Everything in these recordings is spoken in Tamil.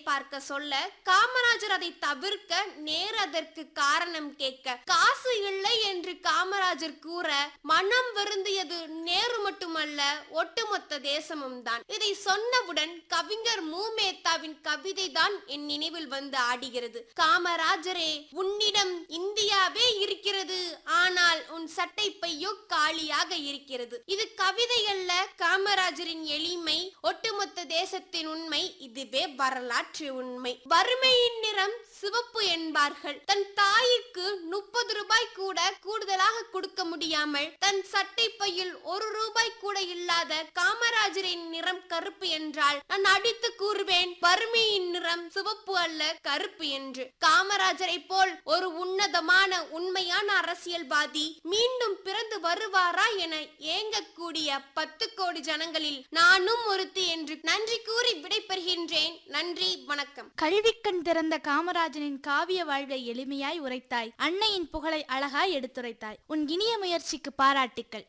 பார்க்க சொல்ல காமராஜர் அதை தவிர்க்க நேர் அதற்கு காரணம் கேட்க காசு இல்லை என்று காமராஜர் கூற மனம் வருந்தியது நேரு மட்டுமல்ல ஒட்டுமொத்த தேசமும் தான் இதை சொன்னவுடன் கவிஞர் மூமேத்தாவின் கவிதை தான் என் நினைவில் வந்து ஆடுகிறது காமராஜரே உன்னிடம் இந்தியாவே இருக்கிறது ஆனால் உன் சட்டை பையோ காலியாக இருக்கிறது இது கவிதை அல்ல காமராஜரின் எளிமை ஒட்டுமொத்த தேசத்தின் உண்மை இதுவே வரலாற்று உண்மை வறுமையின் நிறம் சிவப்பு என்பார்கள் தன் தாய்க்கு முப்பது ரூபாய் கூட கூடுதலாக கொடுக்க முடியாமல் தன் சட்டை பையில் ஒரு ரூபாய் கூட இல்லாத காமராஜரின் நிறம் கருப்பு என்றால் நான் அடித்து கூறுவேன் வறுமையின் நிறம் சிவப்பு அல்ல கருப்பு என்று காமராஜரை போல் ஒரு உன்னதமான உண்மையான அரசியல்வாதி மீண்டும் பிறந்து வருவாரா என ஏங்கக்கூடிய பத்து கோடி ஜனங்களில் நானும் ஒருத்தி என்று நன்றி கூறி விடைபெறுகின்றேன் நன்றி வணக்கம் கல்விக்கண் திறந்த காமராஜனின் காவிய வாழ்வை எளிமையாய் உரைத்தாய் அன்னையின் புகழை அழகாய் எடுத்துரைத்தாய் உன் இனிய முயற்சிக்கு பாராட்டுக்கள்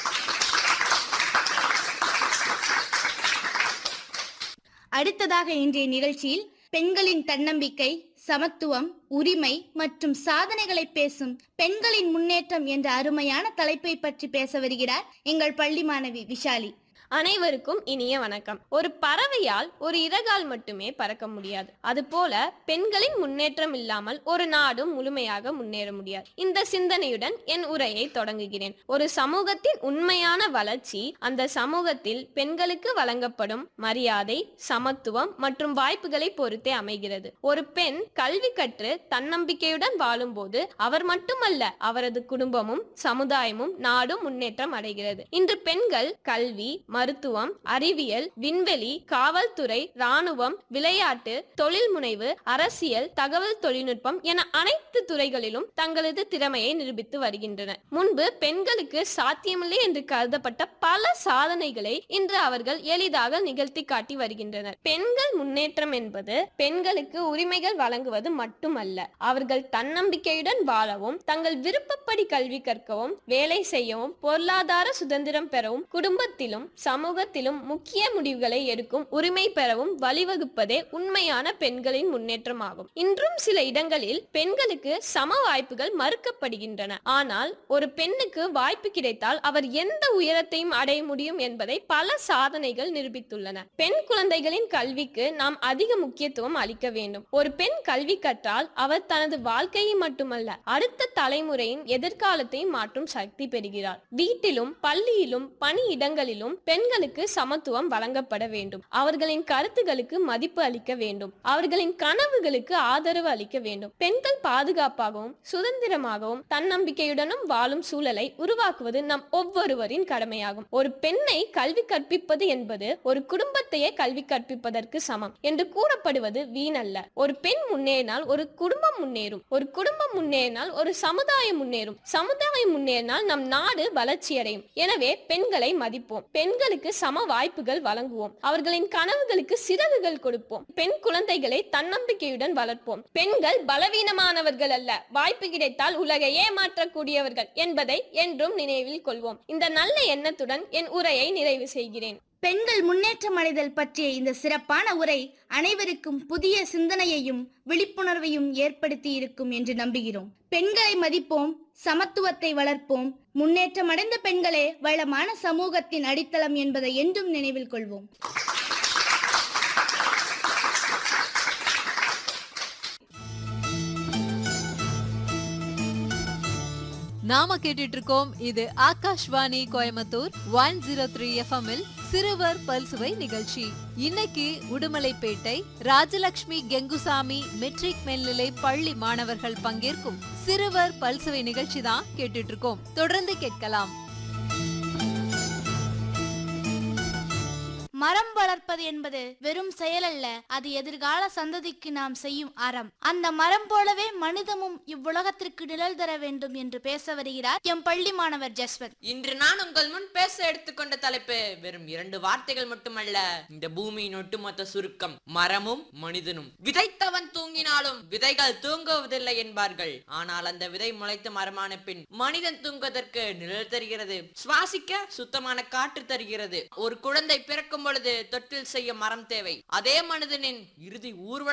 அடுத்ததாக இன்றைய நிகழ்ச்சியில் பெண்களின் தன்னம்பிக்கை சமத்துவம் உரிமை மற்றும் சாதனைகளை பேசும் பெண்களின் முன்னேற்றம் என்ற அருமையான தலைப்பை பற்றி பேச வருகிறார் எங்கள் பள்ளி மாணவி விஷாலி அனைவருக்கும் இனிய வணக்கம் ஒரு பறவையால் ஒரு இறகால் மட்டுமே பறக்க முடியாது அதுபோல பெண்களின் முன்னேற்றம் இல்லாமல் ஒரு நாடும் முழுமையாக முன்னேற முடியாது இந்த சிந்தனையுடன் என் உரையை தொடங்குகிறேன் ஒரு சமூகத்தின் உண்மையான வளர்ச்சி அந்த சமூகத்தில் பெண்களுக்கு வழங்கப்படும் மரியாதை சமத்துவம் மற்றும் வாய்ப்புகளை பொறுத்தே அமைகிறது ஒரு பெண் கல்வி கற்று தன்னம்பிக்கையுடன் வாழும்போது அவர் மட்டுமல்ல அவரது குடும்பமும் சமுதாயமும் நாடும் முன்னேற்றம் அடைகிறது இன்று பெண்கள் கல்வி மருத்துவம் அறிவியல் விண்வெளி காவல்துறை ராணுவம் விளையாட்டு தொழில் முனைவு அரசியல் தகவல் தொழில்நுட்பம் என அனைத்து துறைகளிலும் தங்களது திறமையை நிரூபித்து வருகின்றனர் முன்பு பெண்களுக்கு சாத்தியமில்லை என்று கருதப்பட்ட பல சாதனைகளை இன்று அவர்கள் எளிதாக நிகழ்த்தி காட்டி வருகின்றனர் பெண்கள் முன்னேற்றம் என்பது பெண்களுக்கு உரிமைகள் வழங்குவது மட்டுமல்ல அவர்கள் தன்னம்பிக்கையுடன் வாழவும் தங்கள் விருப்பப்படி கல்வி கற்கவும் வேலை செய்யவும் பொருளாதார சுதந்திரம் பெறவும் குடும்பத்திலும் சமூகத்திலும் முக்கிய முடிவுகளை எடுக்கும் உரிமை பெறவும் வழிவகுப்பதே உண்மையான பெண்களின் முன்னேற்றமாகும் இன்றும் சில இடங்களில் பெண்களுக்கு சம வாய்ப்புகள் மறுக்கப்படுகின்றன ஆனால் ஒரு பெண்ணுக்கு வாய்ப்பு கிடைத்தால் அவர் எந்த உயரத்தையும் அடைய முடியும் என்பதை பல சாதனைகள் நிரூபித்துள்ளன பெண் குழந்தைகளின் கல்விக்கு நாம் அதிக முக்கியத்துவம் அளிக்க வேண்டும் ஒரு பெண் கல்வி கற்றால் அவர் தனது வாழ்க்கையை மட்டுமல்ல அடுத்த தலைமுறையின் எதிர்காலத்தையும் மாற்றும் சக்தி பெறுகிறார் வீட்டிலும் பள்ளியிலும் பணியிடங்களிலும் பெண்களுக்கு சமத்துவம் வழங்கப்பட வேண்டும் அவர்களின் கருத்துகளுக்கு மதிப்பு அளிக்க வேண்டும் அவர்களின் கனவுகளுக்கு ஆதரவு அளிக்க வேண்டும் பெண்கள் பாதுகாப்பாகவும் சுதந்திரமாகவும் தன்னம்பிக்கையுடனும் வாழும் சூழலை உருவாக்குவது நம் ஒவ்வொருவரின் கடமையாகும் ஒரு பெண்ணை கல்வி கற்பிப்பது என்பது ஒரு குடும்பத்தையே கல்வி கற்பிப்பதற்கு சமம் என்று கூறப்படுவது வீணல்ல ஒரு பெண் முன்னேறினால் ஒரு குடும்பம் முன்னேறும் ஒரு குடும்பம் முன்னேறினால் ஒரு சமுதாயம் முன்னேறும் சமுதாயம் முன்னேறினால் நம் நாடு வளர்ச்சியடையும் எனவே பெண்களை மதிப்போம் பெண்களுக்கு சம வாய்ப்புகள் வழங்குவோம் அவர்களின் கனவுகளுக்கு சிறகுகள் கொடுப்போம் பெண் குழந்தைகளை தன்னம்பிக்கையுடன் வளர்ப்போம் பெண்கள் பலவீனமானவர்கள் அல்ல வாய்ப்பு கிடைத்தால் உலகை ஏமாற்றக்கூடியவர்கள் என்பதை என்றும் நினைவில் கொள்வோம் இந்த நல்ல எண்ணத்துடன் என் உரையை நிறைவு செய்கிறேன் பெண்கள் முன்னேற்றம் அடைதல் பற்றிய இந்த சிறப்பான உரை அனைவருக்கும் புதிய சிந்தனையையும் விழிப்புணர்வையும் ஏற்படுத்தி இருக்கும் என்று நம்புகிறோம் பெண்களை மதிப்போம் சமத்துவத்தை வளர்ப்போம் முன்னேற்றம் அடைந்த பெண்களே வளமான சமூகத்தின் அடித்தளம் என்பதை என்றும் நினைவில் கொள்வோம் நாம கேட்டுட்டு இருக்கோம் இது Akashvani Coimbatore one zero three எஃப்எம்மில் சிறுவர் பல்சுவை நிகழ்ச்சி இன்னைக்கு உடுமலைப்பேட்டை ராஜலட்சுமி கெங்குசாமி மெட்ரிக் மேல்நிலை பள்ளி மாணவர்கள் பங்கேற்கும் சிறுவர் பல்சுவை நிகழ்ச்சி தான் கேட்டுட்டு இருக்கோம் தொடர்ந்து கேட்கலாம் மரம் வளர்ப்பது என்பது வெறும் செயல் அல்ல அது எதிர்கால சந்ததிக்கு நாம் செய்யும் அறம் அந்த மரம் போலவே மனிதமும் இவ்வுலகத்திற்கு நிழல் தர வேண்டும் என்று பேச வருகிறார் எம் பள்ளி மாணவர் ஜஸ்வந்த் இன்று நான் உங்கள் முன் பேச எடுத்துக்கொண்ட தலைப்பு வெறும் இரண்டு வார்த்தைகள் மட்டுமல்ல இந்த பூமியின் ஒட்டுமொத்த சுருக்கம் மரமும் மனிதனும் விதைத்தவன் தூங்கினாலும் விதைகள் தூங்குவதில்லை என்பார்கள் ஆனால் அந்த விதை முளைத்து மரமான பின் மனிதன் தூங்குவதற்கு நிழல் தருகிறது சுவாசிக்க சுத்தமான காற்று தருகிறது ஒரு குழந்தை பிறக்கும் பொழுது தொட்டில் செய்ய மரம் தேவை அதே மனிதனின் இறுதி ஊர்வலம்